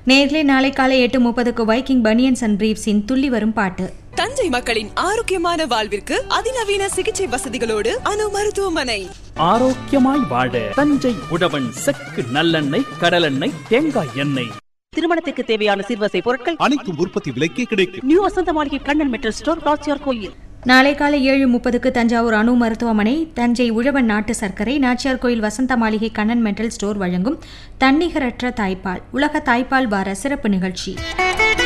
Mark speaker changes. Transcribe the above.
Speaker 1: நேர்களே நாளை காலை எட்டு முப்பதுக்கு வைக்கிங் பனியன்ஸ் அண்ட் பிரீவ்ஸின் துள்ளி வரும் பாட்டு
Speaker 2: தஞ்சை மக்களின் ஆரோக்கியமான வாழ்விற்கு அதிநவீன சிகிச்சை வசதிகளோடு அணு மருத்துவமனை
Speaker 3: ஆரோக்கியமாய் வாழ தஞ்சை உழவன் செக்கு நல்லெண்ணெய் கடலெண்ணெய் தேங்காய் எண்ணெய்
Speaker 4: திருமணத்திற்கு தேவையான சிறுவசை பொருட்கள்
Speaker 5: அனைத்தும் உற்பத்தி விலைக்கே கிடைக்கும்
Speaker 4: நியூ வசந்த மாளிகை கண்ணன் மெட்டல் ஸ்டோர் ராசியார் கோயில்
Speaker 1: நாளை காலை ஏழு முப்பதுக்கு தஞ்சாவூர் அணு மருத்துவமனை தஞ்சை உழவன் நாட்டு சர்க்கரை நாச்சியார் கோயில் வசந்த மாளிகை கண்ணன் மெட்டல் ஸ்டோர் வழங்கும் தன்னிகரற்ற தாய்ப்பால் உலக தாய்ப்பால் வார சிறப்பு நிகழ்ச்சி